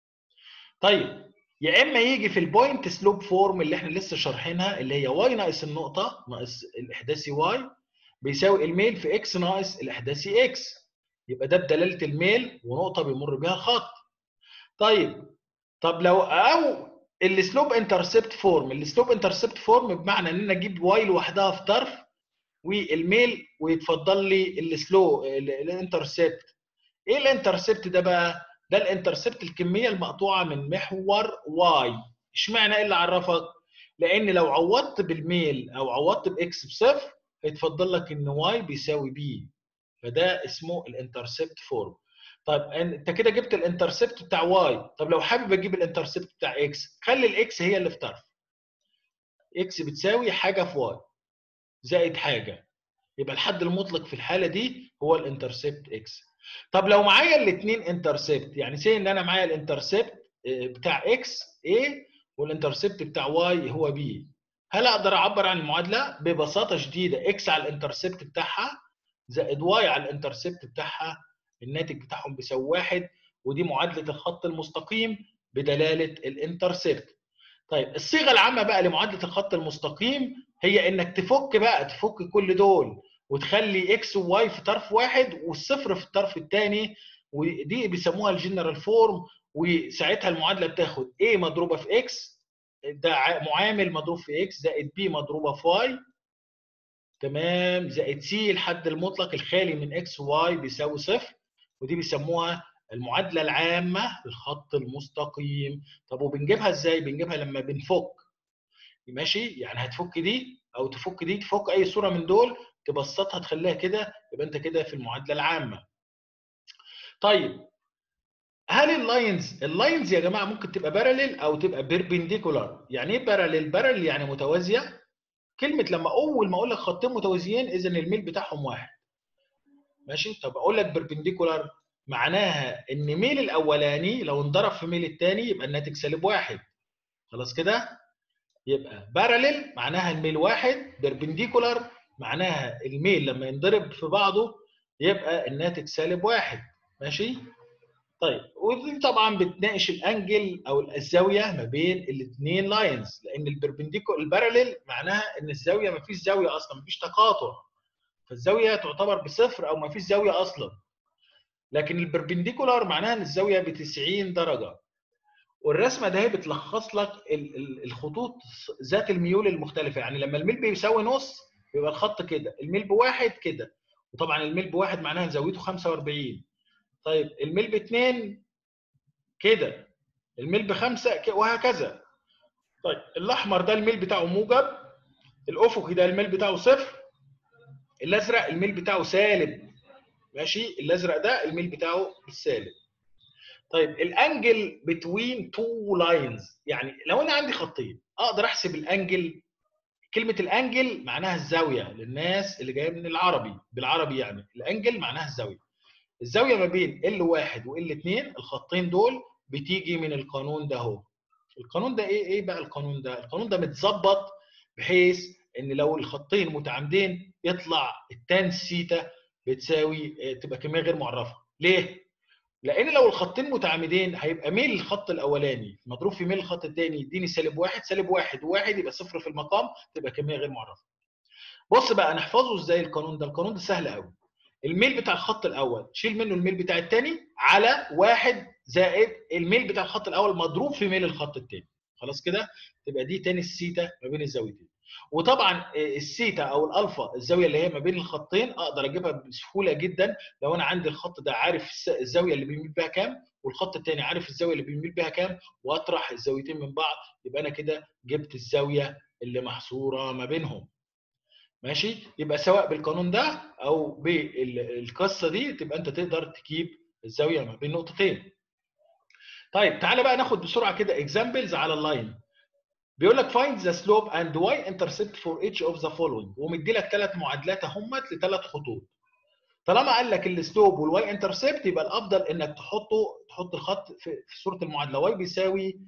A: طيب يا اما يجي في البوينت سلوب فورم اللي احنا لسه شارحينها اللي هي واي ناقص النقطه ناقص الاحداثي واي بيساوي الميل في اكس ناقص الاحداثي اكس يبقى ده بدلاله الميل ونقطه بيمر بيها الخط طيب طب لو او السلوب انترسبت فورم السلوب انترسبت فورم بمعنى ان انا اجيب واي لوحدها في طرف والميل ويتفضل لي السلو الانترسبت ايه الانترسبت ده بقى ده الانترسبت الكميه المقطوعه من محور واي اشمعنى ايه اللي عرفك لان لو عوضت بالميل او عوضت باكس بصفر هيتفضل لك ان واي بيساوي بي فده اسمه الانترسبت فورم طيب انت كده جبت الانترسبت بتاع واي طب لو حابب اجيب الانترسبت بتاع اكس خلي الاكس هي اللي في طرف اكس بتساوي حاجه في واي زائد حاجه يبقى الحد المطلق في الحاله دي هو الانترسبت اكس طب لو معايا الاثنين انترسبت يعني سي ان انا معايا الانترسبت بتاع اكس A والانترسبت بتاع واي هو بي هل اقدر اعبر عن المعادله ببساطه شديده اكس على الانترسبت بتاعها زائد واي على الانترسبت بتاعها الناتج بتاعهم بيساوي واحد ودي معادله الخط المستقيم بدلاله الانترسبت طيب الصيغه العامه بقى لمعادله الخط المستقيم هي انك تفك بقى تفك كل دول وتخلي اكس وواي في طرف واحد والصفر في الطرف الثاني ودي بيسموها الجنرال فورم وساعتها المعادله بتاخد A مضروبه في X ده معامل مضروب في X زائد B مضروبه في Y تمام زائد C الحد المطلق الخالي من X و Y بيساوي صفر ودي بيسموها المعادله العامه للخط المستقيم طب وبنجيبها ازاي بنجيبها لما بنفك ماشي يعني هتفك دي او تفك دي تفك اي صوره من دول تبسطها تخليها كده يبقى انت كده في المعادله العامه طيب هل اللاينز اللاينز يا جماعه ممكن تبقى باراليل او تبقى بيربنديكولار يعني ايه باراليل باراليل يعني متوازيه كلمه لما اول ما اقول لك خطين متوازيين اذا الميل بتاعهم واحد ماشي طب اقول لك بيربنديكولار معناها ان ميل الاولاني لو انضرب في ميل الثاني يبقى الناتج سالب واحد خلاص كده يبقى باراليل معناها الميل واحد بيربنديكولار معناها الميل لما ينضرب في بعضه يبقى الناتج سالب واحد ماشي طيب ودي طبعا بتناقش الانجل او الزاويه ما بين الاثنين لاينز لان البربنديكو الباراليل معناها ان الزاويه ما فيش زاويه اصلا ما فيش تقاطع فالزاويه تعتبر بصفر او ما فيش زاويه اصلا لكن البربنديكولار معناها ان الزاويه ب 90 درجه والرسمه ده بتلخص لك الخطوط ذات الميول المختلفه يعني لما الميل بيساوي نص يبقى الخط كده الميل بواحد كده وطبعا الميل بواحد معناها زاويته 45 طيب الميل باثنين كده الميل بخمسه وهكذا طيب الاحمر ده الميل بتاعه موجب الافقي ده الميل بتاعه صفر الازرق الميل بتاعه سالب ماشي الازرق ده الميل بتاعه بالسالب طيب الانجل بتوين تو لاينز يعني لو انا عندي خطين اقدر احسب الانجل كلمه الانجل معناها الزاويه للناس اللي جايه من العربي بالعربي يعني الانجل معناها الزاويه الزاويه ما بين ال1 وال2 الخطين دول بتيجي من القانون ده اهو القانون ده ايه ايه بقى القانون ده القانون ده متظبط بحيث ان لو الخطين متعامدين يطلع التان سيتا بتساوي تبقى كميه غير معرفه ليه لان لو الخطين متعامدين هيبقى ميل الخط الاولاني مضروب في ميل الخط الثاني يديني سالب واحد سالب واحد وواحد يبقى صفر في المقام تبقى كميه غير معرفه بص بقى نحفظه ازاي القانون ده القانون ده سهل قوي الميل بتاع الخط الاول شيل منه الميل بتاع الثاني على واحد زائد الميل بتاع الخط الاول مضروب في ميل الخط الثاني خلاص كده تبقى دي تاني السيتا ما بين الزاويتين وطبعا السيتا او الالفا الزاويه اللي هي ما بين الخطين اقدر اجيبها بسهوله جدا لو انا عندي الخط ده عارف الزاويه اللي بيميل بها كام والخط الثاني عارف الزاويه اللي بيميل بها كام واطرح الزاويتين من بعض يبقى انا كده جبت الزاويه اللي محصوره ما بينهم ماشي يبقى سواء بالقانون ده او بالقصه دي تبقى انت تقدر تجيب الزاويه ما بين نقطتين طيب تعالى بقى ناخد بسرعه كده اكزامبلز على اللاين بيقول لك find the slope and y intercept for each of the following ومدي لك ثلاث معادلات اهمت لثلاث خطوط طالما قال لك السلوب والواي انترسبت يبقى الافضل انك تحطه تحط الخط في, في صوره المعادله واي بيساوي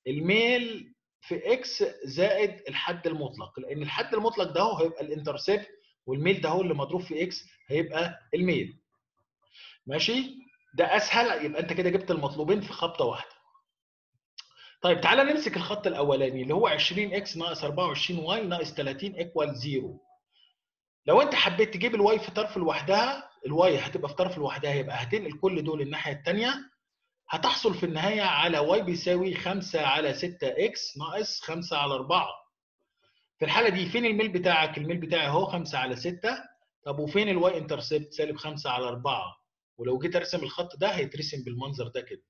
A: الميل في اكس زائد الحد المطلق لان الحد المطلق ده هو هيبقى الانترسبت والميل ده هو اللي مضروب في اكس هيبقى الميل ماشي ده اسهل يبقى انت كده جبت المطلوبين في خبطه واحده طيب تعالى نمسك الخط الاولاني اللي هو 20 اكس ناقص 24 واي ناقص 30 ايكوال 0 لو انت حبيت تجيب الواي في طرف لوحدها الواي هتبقى في طرف لوحدها يبقى هتنقل كل دول الناحيه الثانيه هتحصل في النهايه على واي بيساوي 5 على 6 اكس ناقص 5 على 4 في الحاله دي فين الميل بتاعك الميل بتاعي اهو 5 على 6 طب وفين الواي انترسبت سالب 5 على 4 ولو جيت ارسم الخط ده هيترسم بالمنظر ده كده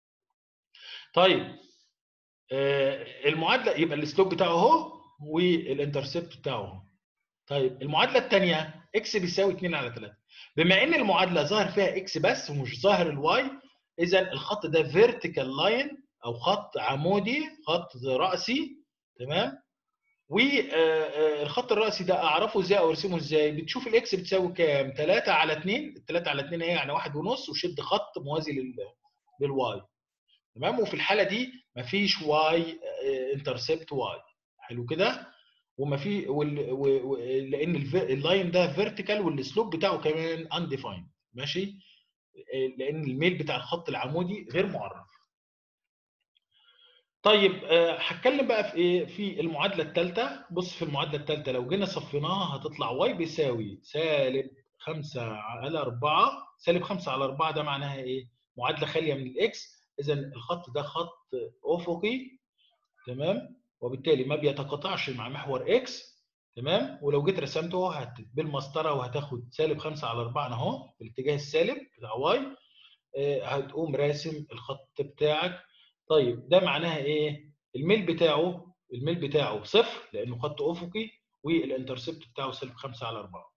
A: طيب آه المعادله يبقى السلوب بتاعه اهو والانترسبت بتاعه اهو طيب المعادله الثانيه اكس بيساوي 2 على 3 بما ان المعادله ظاهر فيها اكس بس ومش ظاهر الواي اذا الخط ده فيرتيكال لاين او خط عمودي خط راسي تمام والخط الراسي ده اعرفه ازاي او ارسمه ازاي بتشوف الاكس بتساوي كام 3 على 2 3 على 2 هي يعني واحد ونص وشد خط موازي لل للواي تمام وفي الحاله دي مفيش واي انترسبت واي حلو كده وما في وال... و... و... لان الف... اللاين ده فيرتيكال والسلوب بتاعه كمان انديفايند ماشي لان الميل بتاع الخط العمودي غير معرف طيب هتكلم بقى في ايه في المعادله الثالثه بص في المعادله الثالثه لو جينا صفيناها هتطلع واي بيساوي سالب 5 على 4 سالب 5 على 4 ده معناها ايه معادله خاليه من الاكس اذا الخط ده خط افقي تمام وبالتالي ما بيتقاطعش مع محور اكس تمام ولو جيت رسمته هت بالمسطره وهتاخد سالب 5 على 4 اهو في الاتجاه السالب بتاع واي هتقوم راسم الخط بتاعك طيب ده معناها ايه؟ الميل بتاعه الميل بتاعه صفر لانه خط افقي والانترسبت بتاعه سالب 5 على 4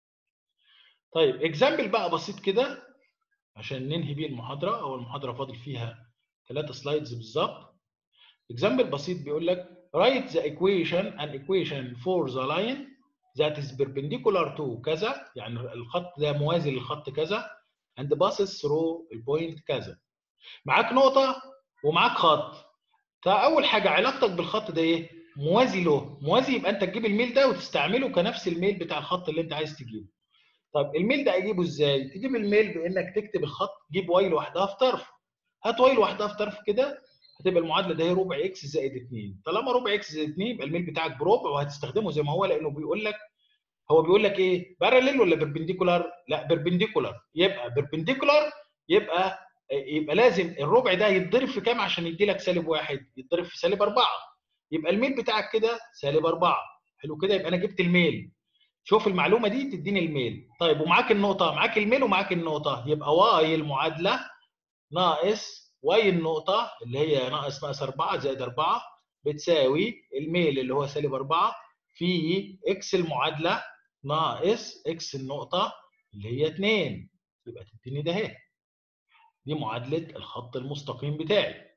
A: طيب اكزامبل بقى بسيط كده عشان ننهي بيه المحاضره او المحاضره فاضل فيها ثلاثة سلايدز بالظبط اكزامبل بسيط بيقول لك write the equation an equation for the line that is perpendicular to كذا يعني الخط ده موازي للخط كذا and passes through البوينت كذا معاك نقطة ومعاك خط فأول حاجة علاقتك بالخط ده إيه؟ موازي له موازي يبقى أنت تجيب الميل ده وتستعمله كنفس الميل بتاع الخط اللي أنت عايز تجيبه طب الميل ده اجيبه ازاي؟ تجيب الميل بانك تكتب الخط جيب واي لوحدها في طرف هات واي لوحدها في طرف كده هتبقى المعادله ده هي ربع اكس زائد 2 طالما ربع اكس زائد 2 يبقى الميل بتاعك بربع وهتستخدمه زي ما هو لانه بيقول لك هو بيقول لك ايه باراليل ولا بيربنديكولار لا بيربنديكولار يبقى بيربنديكولار يبقى يبقى لازم الربع ده يتضرب في كام عشان يدي لك سالب واحد يتضرب في سالب 4 يبقى الميل بتاعك كده سالب 4 حلو كده يبقى انا جبت الميل شوف المعلومه دي تديني الميل طيب ومعاك النقطه معاك الميل ومعاك النقطه يبقى واي المعادله ناقص واي النقطه اللي هي ناقص ناقص 4 زائد 4 بتساوي الميل اللي هو سالب 4 في اكس المعادله ناقص اكس النقطه اللي هي 2 يبقى تديني ده اهي دي معادله الخط المستقيم بتاعي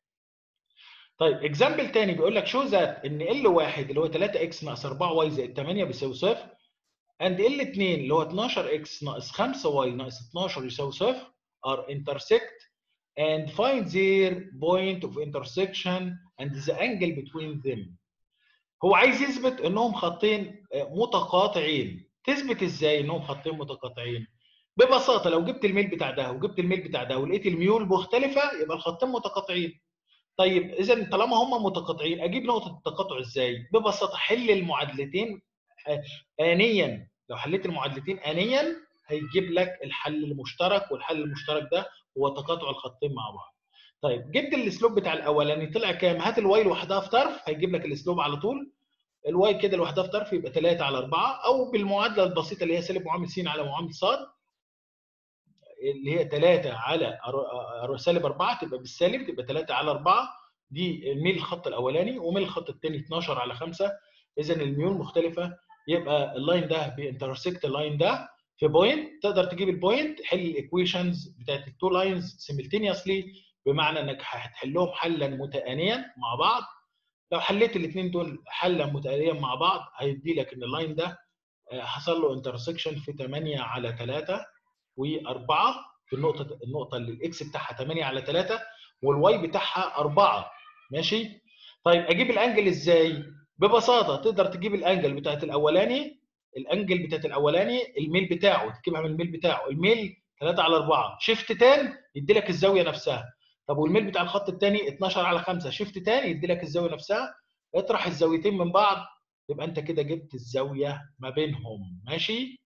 A: طيب اكزامبل تاني بيقول لك شو ذات ان ال واحد اللي هو 3 اكس ناقص 4 واي زائد 8 بيساوي صفر and L2 اللي هو 12x ناقص 5y ناقص 12 يساوي صفر are intersect and find their point of intersection and the angle between them. هو عايز يثبت انهم خطين متقاطعين. تثبت ازاي انهم خطين متقاطعين؟ ببساطه لو جبت الميل بتاع ده وجبت الميل بتاع ده ولقيت الميول مختلفه يبقى الخطين متقاطعين. طيب اذا طالما هم متقاطعين اجيب نقطه التقاطع ازاي؟ ببساطه حل المعادلتين آنيا لو حليت المعادلتين آنيا هيجيب لك الحل المشترك والحل المشترك ده هو تقاطع الخطين مع بعض. طيب جبت الاسلوب بتاع الاولاني طلع كام؟ هات الواي لوحدها في طرف هيجيب لك الاسلوب على طول. الواي كده لوحدها في طرف يبقى 3 على 4 او بالمعادله البسيطه اللي هي سالب معامل س على معامل ص اللي هي 3 على سالب 4 تبقى بالسالب تبقى 3 على 4 دي ميل الخط الاولاني وميل الخط الثاني 12 على 5 اذا الميول مختلفه يبقى اللاين ده بينترسكت اللاين ده في بوينت تقدر تجيب البوينت حل الايكويشنز بتاعت التو لاينز سيملتينيوسلي بمعنى انك هتحلهم حلا متانيا مع بعض لو حليت الاثنين دول حلا متانيا مع بعض هيدي لك ان اللاين ده حصل له انترسكشن في 8 على 3 و4 في النقطه النقطه اللي الاكس بتاعها 8 على 3 والواي بتاعها 4 ماشي طيب اجيب الانجل ازاي ببساطه تقدر تجيب الانجل بتاعت الاولاني الانجل بتاعت الاولاني الميل بتاعه تجيبها من الميل بتاعه الميل 3 على 4 شيفت تان يدي لك الزاويه نفسها طب والميل بتاع الخط الثاني 12 على 5 شيفت تاني يدي لك الزاويه نفسها اطرح الزاويتين من بعض يبقى انت كده جبت الزاويه ما بينهم ماشي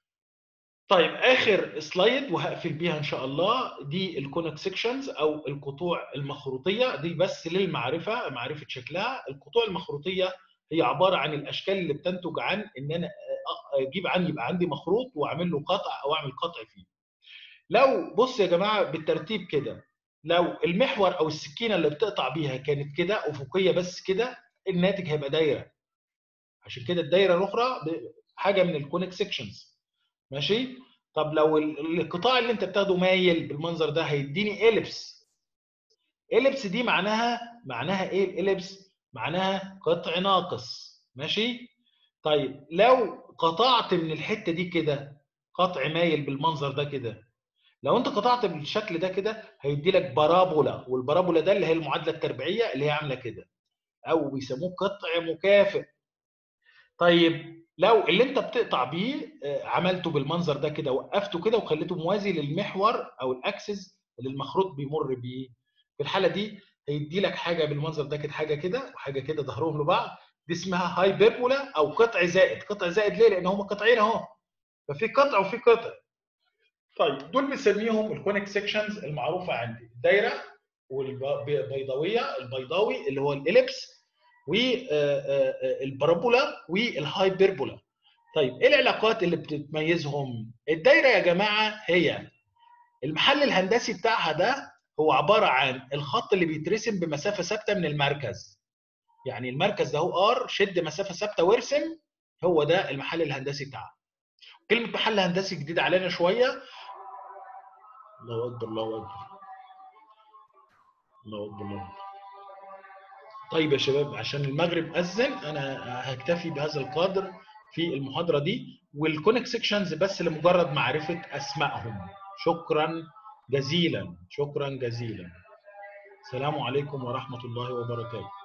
A: طيب اخر سلايد وهقفل بيها ان شاء الله دي الكونك سيكشنز او القطوع المخروطيه دي بس للمعرفه معرفه شكلها القطوع المخروطيه هي عباره عن الاشكال اللي بتنتج عن ان انا اجيب عن يبقى عندي مخروط واعمل له قطع او اعمل قطع فيه لو بص يا جماعه بالترتيب كده لو المحور او السكينه اللي بتقطع بيها كانت كده افقيه بس كده الناتج هيبقى دايره عشان كده الدايره الاخرى حاجه من الكونيك سيكشنز ماشي طب لو ال- القطاع اللي انت بتاخده مايل بالمنظر ده هيديني اليبس اليبس دي معناها معناها ايه الاليبس معناها قطع ناقص ماشي طيب لو قطعت من الحته دي كده قطع مايل بالمنظر ده كده لو انت قطعت بالشكل ده كده هيدي لك بارابولا والبارابولا ده اللي هي المعادله التربيعيه اللي هي عامله كده او بيسموه قطع مكافئ طيب لو اللي انت بتقطع بيه آه، عملته بالمنظر ده كده وقفته كده وخليته موازي للمحور او الاكسس اللي المخروط بيمر بيه في الحاله دي هيدي لك حاجه بالمنظر ده كده حاجه كده وحاجه كده ظهرهم لبعض دي اسمها هايبربولا او قطع زائد قطع زائد ليه لان هم قطعين اهو ففي قطع وفي قطع طيب دول بنسميهم الكونيك سيكشنز المعروفه عندي الدايره والبيضاويه البيضاوي اللي هو الاليبس والبارابولا والهايبربولا طيب ايه العلاقات اللي بتتميزهم الدايره يا جماعه هي المحل الهندسي بتاعها ده هو عباره عن الخط اللي بيترسم بمسافه ثابته من المركز يعني المركز ده هو ار شد مسافه ثابته وارسم هو ده المحل الهندسي بتاعها كلمه محل هندسي جديد علينا شويه الله اكبر الله اكبر الله اكبر الله اكبر طيب يا شباب عشان المغرب اذن انا هكتفي بهذا القدر في المحاضره دي والكونك سيكشنز بس لمجرد معرفه اسمائهم شكرا جزيلا شكرا جزيلا السلام عليكم ورحمه الله وبركاته